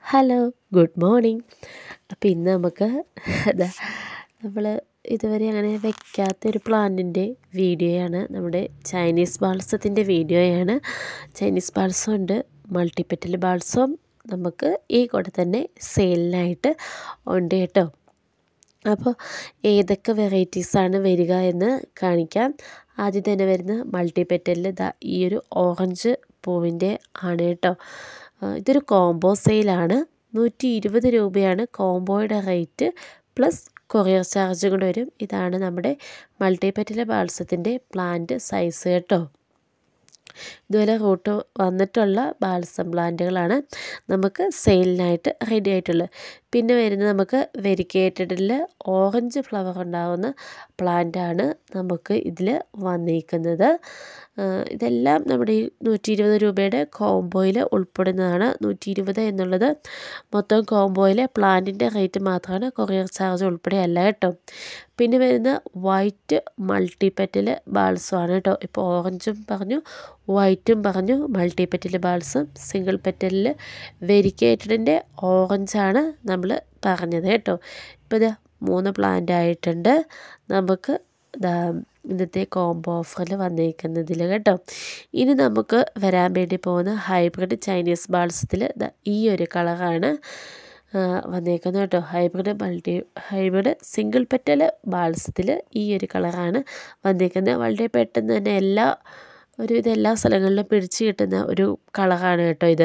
hello good morning അപ്പോൾ ഇന്ന് നമുക്ക് അതാ നമ്മൾ ഇതുവരെ അങ്ങനെ വെക്കാത്തൊരു പ്ലാന്റിൻ്റെ വീഡിയോയാണ് നമ്മുടെ ചൈനീസ് ബാൾസത്തിൻ്റെ വീഡിയോയാണ് ചൈനീസ് ബാൾസം ഉണ്ട് മൾട്ടിപ്പെറ്റൽ ബാൾസം നമുക്ക് ഈ കൂടെ തന്നെ സെയിലിനായിട്ട് ഉണ്ട് കേട്ടോ അപ്പോൾ ഏതൊക്കെ വെറൈറ്റീസാണ് വരിക എന്ന് കാണിക്കാം ആദ്യം തന്നെ വരുന്ന മൾട്ടിപ്പെറ്റലിൽ ഇതാ ഈ ഒരു ഓറഞ്ച് പൂവിൻ്റെ ആണ് കേട്ടോ ഇതൊരു കോംബോ സെയിലാണ് നൂറ്റി ഇരുപത് രൂപയാണ് കോംബോയുടെ റേറ്റ് പ്ലസ് കൊറിയർ ചാർജ് കൂടെ വരും ഇതാണ് നമ്മുടെ മൾട്ടിപ്പെറ്റൽ ബാൾസത്തിൻ്റെ പ്ലാന്റ് സൈസ് കേട്ടോ ഇതുപോലെ റൂട്ട് വന്നിട്ടുള്ള ബാൽസം പ്ലാന്റുകളാണ് നമുക്ക് സെയിലിനായിട്ട് റെഡി ആയിട്ടുള്ളത് പിന്നെ വരുന്നത് നമുക്ക് വെരിക്കേറ്റഡിൽ ഓറഞ്ച് ഫ്ലവർ ഉണ്ടാകുന്ന പ്ലാന്റാണ് നമുക്ക് ഇതിൽ വന്നിരിക്കുന്നത് ഇതെല്ലാം നമ്മുടെ ഈ നൂറ്റി ഇരുപത് രൂപയുടെ കോംബോയിൽ ഉൾപ്പെടുന്നതാണ് നൂറ്റി ഇരുപത് എന്നുള്ളത് മൊത്തം കോംബോയിലെ പ്ലാന്റിൻ്റെ റേറ്റ് മാത്രമാണ് കൊറിയർ ചാർജ് ഉൾപ്പെടെ അല്ല കേട്ടോ പിന്നെ വരുന്ന വൈറ്റ് മൾട്ടിപ്പെറ്റൽ ബാൾസുമാണ് കേട്ടോ ഇപ്പോൾ ഓറഞ്ചും പറഞ്ഞു വൈറ്റും പറഞ്ഞു മൾട്ടിപ്പെറ്റൽ ബാൾസും സിംഗിൾ പെറ്റലിൽ വെരിക്കേറ്റഡിൻ്റെ ഓറഞ്ചാണ് നമ്മൾ പറഞ്ഞത് കേട്ടോ ഇപ്പോൾ ഇതാ മൂന്ന് പ്ലാന്റ് ആയിട്ടുണ്ട് നമുക്ക് ഇതാ ഇന്നത്തെ കോംബോ ഓഫറിൽ വന്നിരിക്കുന്നതിൽ കേട്ടോ ഇനി നമുക്ക് വരാൻ വേണ്ടി പോകുന്ന ഹൈബ്രിഡ് ചൈനീസ് ബാൾസത്തിൽ ഈ ഒരു കളറാണ് വന്നേക്കുന്നത് കേട്ടോ hybrid multi hybrid single petal ബാൾസത്തിൽ ഈ ഒരു കളറാണ് വന്നേക്കുന്നത് വളരെ പെട്ടെന്ന് തന്നെ എല്ലാ ഒരു ഇതെല്ലാ സ്ഥലങ്ങളിലും പിടിച്ച് കിട്ടുന്ന ഒരു കളറാണ് കേട്ടോ ഇത്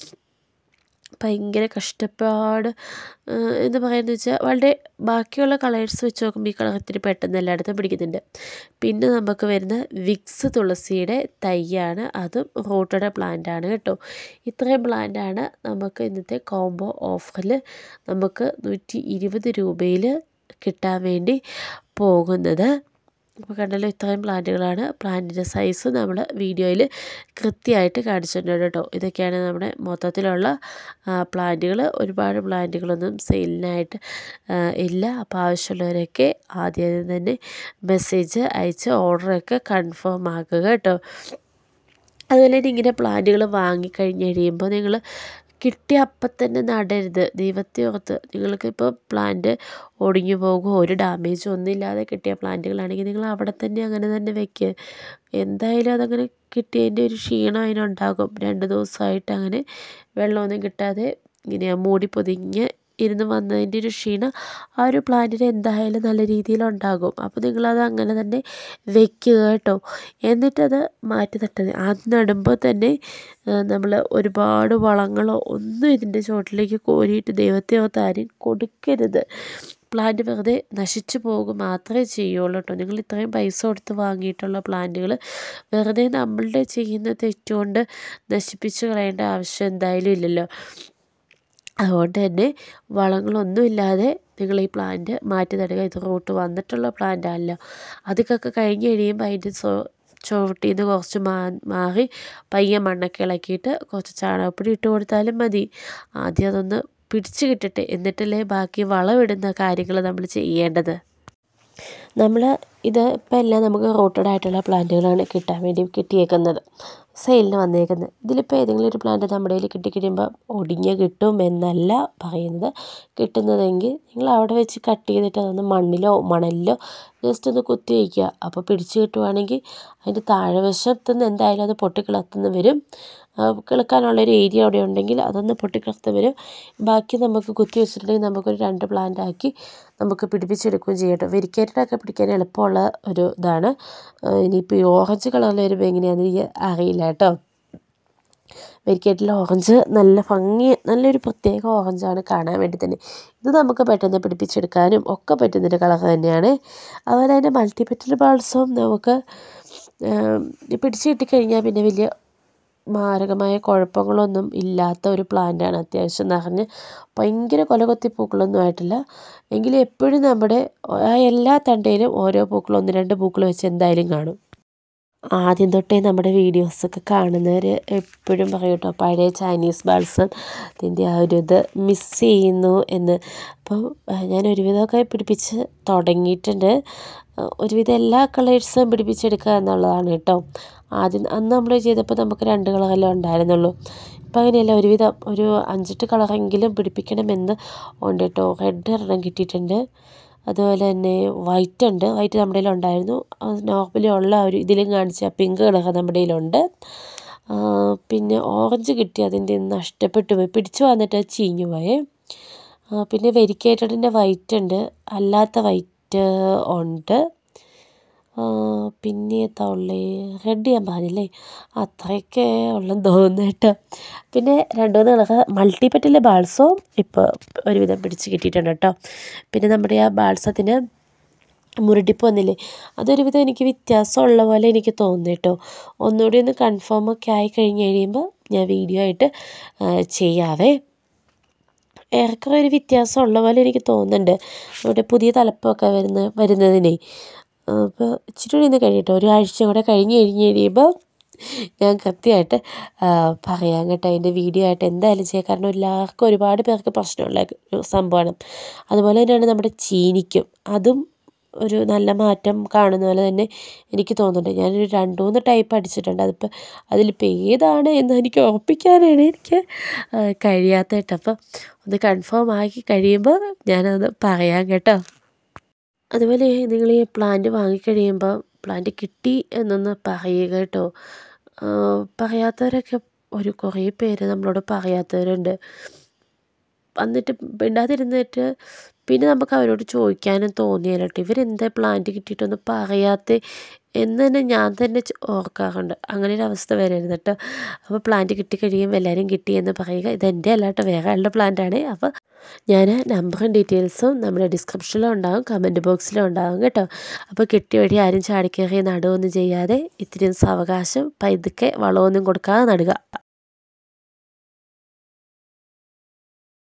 ഭയങ്കര കഷ്ടപ്പാട് എന്ന് പറയുന്നത് വെച്ചാൽ വളരെ ബാക്കിയുള്ള കളേഴ്സ് വെച്ച് നോക്കുമ്പോൾ ഈ കളർ ഇത്തിരി പെട്ടെന്ന് എല്ലായിടത്തും പിടിക്കുന്നുണ്ട് പിന്നെ നമുക്ക് വരുന്ന വിക്സ് തുളസിയുടെ തൈയാണ് അതും റൂട്ടഡ് പ്ലാന്റ് ആണ് കേട്ടോ ഇത്രയും പ്ലാന്റാണ് നമുക്ക് ഇന്നത്തെ കോംബോ ഓഫറിൽ നമുക്ക് നൂറ്റി ഇരുപത് രൂപയിൽ കിട്ടാൻ വേണ്ടി പോകുന്നത് അപ്പോൾ കണ്ടല്ലോ ഇത്രയും പ്ലാന്റുകളാണ് പ്ലാന്റിൻ്റെ സൈസ് നമ്മൾ വീഡിയോയിൽ കൃത്യമായിട്ട് കാണിച്ചിട്ടുണ്ട് കേട്ടോ ഇതൊക്കെയാണ് നമ്മുടെ മൊത്തത്തിലുള്ള പ്ലാന്റുകൾ ഒരുപാട് പ്ലാന്റുകളൊന്നും സെയിലിനായിട്ട് ഇല്ല അപ്പോൾ ആവശ്യമുള്ളവരൊക്കെ ആദ്യം തന്നെ മെസ്സേജ് അയച്ച് ഓർഡറൊക്കെ കൺഫേം ആക്കുക കേട്ടോ അതുപോലെ തന്നെ ഇങ്ങനെ പ്ലാന്റുകൾ വാങ്ങിക്കഴിഞ്ഞ് കഴിയുമ്പോൾ നിങ്ങൾ കിട്ടിയ അപ്പം തന്നെ നടരുത് ദൈവത്തെ ഓർത്ത് നിങ്ങൾക്കിപ്പോൾ പ്ലാന്റ് ഒടിഞ്ഞു പോകുമോ ഒരു ഡാമേജും ഒന്നുമില്ലാതെ കിട്ടിയ പ്ലാന്റുകളാണെങ്കിൽ നിങ്ങൾ അവിടെ തന്നെ അങ്ങനെ തന്നെ വെക്കുക എന്തായാലും അതങ്ങനെ കിട്ടിയതിൻ്റെ ഒരു ക്ഷീണം അതിനുണ്ടാകും രണ്ട് ദിവസമായിട്ട് അങ്ങനെ വെള്ളമൊന്നും കിട്ടാതെ ഇങ്ങനെ മൂടി പൊതിഞ്ഞ് ഇരുന്ന് വന്നതിൻ്റെ ഒരു ക്ഷീണം ആ ഒരു പ്ലാന്റിന് എന്തായാലും നല്ല രീതിയിൽ ഉണ്ടാകും അപ്പോൾ നിങ്ങളത് അങ്ങനെ തന്നെ വെക്കുക കേട്ടോ എന്നിട്ടത് മാറ്റി നട്ടത് അത് നടുമ്പോൾ തന്നെ നമ്മൾ ഒരുപാട് വളങ്ങളോ ഒന്നും ഇതിൻ്റെ ചുവട്ടിലേക്ക് കോരിയിട്ട് ദൈവത്തെ ഓർത്താരും കൊടുക്കരുത് പ്ലാന്റ് വെറുതെ നശിച്ചു പോകുക മാത്രമേ ചെയ്യുള്ളൂ കേട്ടോ നിങ്ങൾ ഇത്രയും പൈസ കൊടുത്ത് വാങ്ങിയിട്ടുള്ള പ്ലാന്റുകൾ വെറുതെ നമ്മളുടെ ചെയ്യുന്ന തെറ്റുകൊണ്ട് നശിപ്പിച്ച് കളയേണ്ട ആവശ്യം എന്തായാലും ഇല്ലല്ലോ അതുകൊണ്ട് തന്നെ വളങ്ങളൊന്നുമില്ലാതെ നിങ്ങൾ ഈ പ്ലാന്റ് മാറ്റി നടുക ഇത് റൂട്ട് വന്നിട്ടുള്ള പ്ലാന്റ് അല്ല അതൊക്കെ കഴിഞ്ഞ് കഴിയുമ്പോൾ അതിൻ്റെ സോ ചുവട്ടിൽ നിന്ന് കുറച്ച് മാ മാറി പയ്യെ മണ്ണൊക്കെ ഇളക്കിയിട്ട് കുറച്ച് ചാണകപ്പൊടി ഇട്ട് കൊടുത്താലും മതി ആദ്യം അതൊന്ന് പിടിച്ച് കിട്ടട്ടെ എന്നിട്ടല്ലേ ബാക്കി വളമിടുന്ന കാര്യങ്ങൾ നമ്മൾ ചെയ്യേണ്ടത് നമ്മൾ ഇത് ഇപ്പം എല്ലാം നമുക്ക് റൂട്ടഡ് ആയിട്ടുള്ള പ്ലാന്റുകളാണ് കിട്ടാൻ വേണ്ടി കിട്ടിയേക്കുന്നത് സെയിലിന് വന്നേക്കുന്നത് ഇതിലിപ്പോൾ ഏതെങ്കിലും ഒരു പ്ലാന്റ് നമ്മുടെ കയ്യിൽ കിട്ടിക്കഴിയുമ്പോൾ ഒടിഞ്ഞ് കിട്ടും എന്നല്ല പറയുന്നത് കിട്ടുന്നതെങ്കിൽ നിങ്ങൾ അവിടെ വെച്ച് കട്ട് ചെയ്തിട്ട് അതൊന്ന് മണ്ണിലോ മണലിലോ ജസ്റ്റ് ഒന്ന് കുത്തി വയ്ക്കുക അപ്പോൾ പിടിച്ച് കിട്ടുവാണെങ്കിൽ അതിൻ്റെ താഴെ വശത്തുനിന്ന് എന്തായാലും അത് പൊട്ടിക്കിളത്തുനിന്ന് വരും കിളുക്കാനുള്ളൊരു ഏരിയ അവിടെ ഉണ്ടെങ്കിൽ അതൊന്ന് പൊട്ടിക്കിളത്ത് വരും ബാക്കി നമുക്ക് കുത്തി വെച്ചിട്ടുണ്ടെങ്കിൽ നമുക്കൊരു രണ്ട് പ്ലാന്റ് ആക്കി നമുക്ക് പിടിപ്പിച്ചെടുക്കുകയും ചെയ്യാം കേട്ടോ വെരിക്കേറ്റഡൊക്കെ പിടിക്കാൻ എളുപ്പമുള്ള ഒരു ഇതാണ് ഇനിയിപ്പോൾ ഈ ഓറഞ്ച് കളറിൽ വരുമ്പോൾ എങ്ങനെയാണെന്ന് എനിക്ക് അറിയില്ല കേട്ടോ വെരിക്കേറ്റിൽ ഓറഞ്ച് നല്ല ഭംഗി നല്ലൊരു പ്രത്യേക ഓറഞ്ചാണ് കാണാൻ വേണ്ടി തന്നെ ഇത് നമുക്ക് പെട്ടെന്ന് പിടിപ്പിച്ചെടുക്കാനും ഒക്കെ പറ്റുന്നൊരു കളർ തന്നെയാണ് അതുപോലെ തന്നെ മൾട്ടിപ്പെറ്റൽ ബാൾസും നമുക്ക് പിടിച്ച് കിട്ടിക്കഴിഞ്ഞാൽ പിന്നെ വലിയ മാരകമായ കുഴപ്പങ്ങളൊന്നും ഇല്ലാത്ത ഒരു പ്ലാന്റാണ് അത്യാവശ്യം നിറഞ്ഞ് ഭയങ്കര കൊലകൊത്തി പൂക്കളൊന്നും ആയിട്ടില്ല എങ്കിലും എപ്പോഴും നമ്മുടെ എല്ലാ തണ്ടയിലും ഓരോ പൂക്കൾ ഒന്ന് രണ്ട് പൂക്കൾ വെച്ച് എന്തായാലും കാണും ആദ്യം തൊട്ടേ നമ്മുടെ വീഡിയോസൊക്കെ കാണുന്നവർ എപ്പോഴും പറയും കേട്ടോ പഴയ ചൈനീസ് ബാൾസം ഇതിൻ്റെ ആ ഒരു ഇത് മിസ് ചെയ്യുന്നു എന്ന് അപ്പോൾ ഞാൻ ഒരുവിധമൊക്കെ പിടിപ്പിച്ച് തുടങ്ങിയിട്ടുണ്ട് ഒരുവിധം എല്ലാ കളേഴ്സും പിടിപ്പിച്ചെടുക്കുക എന്നുള്ളതാണ് കേട്ടോ ആദ്യം അന്ന് നമ്മൾ ചെയ്തപ്പോൾ നമുക്ക് രണ്ട് കളറല്ലേ ഉണ്ടായിരുന്നുള്ളൂ ഇപ്പം അങ്ങനെയല്ല ഒരുവിധം ഒരു അഞ്ചെട്ട് കളറെങ്കിലും പിടിപ്പിക്കണമെന്ന് ഉണ്ട് കേട്ടോ റെഡ് ഒരെണ്ണം കിട്ടിയിട്ടുണ്ട് അതുപോലെ തന്നെ വൈറ്റ് ഉണ്ട് വൈറ്റ് നമ്മുടെ കയ്യിലുണ്ടായിരുന്നു നോർമലി ഉള്ള ഒരു ഇതിലും കാണിച്ച പിങ്ക് കളർ നമ്മുടെ കയ്യിലുണ്ട് ആ, പിന്നെ ഓറഞ്ച് കിട്ടി അതിൻ്റെ നഷ്ടപ്പെട്ടു പോയി പിടിച്ചു വന്നിട്ട് അത് ചീഞ്ഞു പോയേ ആ, പിന്നെ വെരിക്കേറ്റഡിൻ്റെ വൈറ്റ് ഉണ്ട് അല്ലാത്ത വൈറ്റ് ഉണ്ട് ആ, പിന്നെ ഏതാ ഉള്ളേ റെഡ് ഞാൻ പറഞ്ഞില്ലേ അത്രയൊക്കെ ഉള്ളെന്ന് തോന്നുന്നു കേട്ടോ പിന്നെ രണ്ട് മൂന്ന് കളർ മൾട്ടിപ്പറ്റിലെ ബാൾസവും ഇപ്പോൾ ഒരുവിധം പിടിച്ച് കിട്ടിയിട്ടുണ്ട് കേട്ടോ പിന്നെ നമ്മുടെ ആ ബാൾസത്തിന് മുരടിപ്പ് വന്നില്ലേ അതൊരുവിധം എനിക്ക് വ്യത്യാസമുള്ള പോലെ എനിക്ക് തോന്നുന്നു കേട്ടോ ഒന്നുകൂടി ഒന്ന് കൺഫേം ഒക്കെ ആയി കഴിഞ്ഞ് കഴിയുമ്പോൾ ഞാൻ വീഡിയോ ആയിട്ട് ആ, ചെയ്യാവേ ഏറെക്കുറെ ഒരു വ്യത്യാസം ഉള്ള പോലെ എനിക്ക് തോന്നുന്നുണ്ട് ഇവിടെ പുതിയ തലപ്പൊക്കെ വരുന്ന വരുന്നതിനെ അപ്പോൾ ഇച്ചിരി കൂടി ഒന്ന് കഴിയട്ടെ ഒരാഴ്ച കൂടെ കഴിഞ്ഞ് കഴിഞ്ഞ് കഴിയുമ്പോൾ ഞാൻ കൃത്യമായിട്ട് ആ, പറയാം കേട്ടോ അതിൻ്റെ വീഡിയോ ആയിട്ട് എന്തായാലും ചെയ്യാം കാരണം എല്ലാവർക്കും ഒരുപാട് പേർക്ക് പ്രശ്നമുള്ള ഒരു സംഭവമാണ് അതുപോലെ തന്നെയാണ് നമ്മുടെ ചീനിക്കും അതും ഒരു നല്ല മാറ്റം കാണുന്ന പോലെ തന്നെ എനിക്ക് തോന്നുന്നുണ്ട് ഞാനൊരു രണ്ട് മൂന്ന് ടൈപ്പ് അടിച്ചിട്ടുണ്ട് അതിപ്പോൾ അതിലിപ്പോൾ ഏതാണ് എന്ന് എനിക്ക് ഉറപ്പിക്കാനാണ് എനിക്ക് ആ, കഴിയാത്ത കേട്ടോ അപ്പം ഒന്ന് കൺഫേം ആക്കി കഴിയുമ്പോൾ ഞാനത് പറയാം കേട്ടോ അതുപോലെ നിങ്ങൾ ഈ പ്ലാന്റ് വാങ്ങിക്കഴിയുമ്പോൾ പ്ലാന്റ് കിട്ടി എന്നൊന്ന് പറയുക കേട്ടോ ആ, പറയാത്തവരൊക്കെ ഒരു കുറേ പേര് നമ്മളോട് പറയാത്തവരുണ്ട് എന്നിട്ട് മിണ്ടാതിരുന്നിട്ട് പിന്നെ നമുക്ക് അവരോട് ചോദിക്കാനും തോന്നിയാലോ കേട്ടോ ഇവരെന്താ പ്ലാന്റ് കിട്ടിയിട്ടൊന്നും പറയാത്തെ എന്ന് തന്നെ ഞാൻ തന്നെ ചോ- ഓർക്കാറുണ്ട് അങ്ങനെ ഒരു അവസ്ഥ വരരുത് കേട്ടോ അപ്പോൾ പ്ലാന്റ് കിട്ടിക്കഴിയുമ്പോൾ എല്ലാവരും കിട്ടി എന്ന് പറയുക ഇതെൻ്റെ അല്ല കേട്ടോ വേറെ ആളുടെ പ്ലാന്റാണ് അപ്പോൾ ഞാൻ നമ്പറും ഡീറ്റെയിൽസും നമ്മുടെ ഡിസ്ക്രിപ്ഷനിലും ഉണ്ടാകും കമൻറ്റ് ബോക്സിലും ഉണ്ടാകും കേട്ടോ അപ്പോൾ കിട്ടിയ വഴി ആരും ചാടിക്കയറി നടുവൊന്നും ചെയ്യാതെ ഇത്തിരി സാവകാശം പതുക്കെ വളമൊന്നും കൊടുക്കാതെ നടുക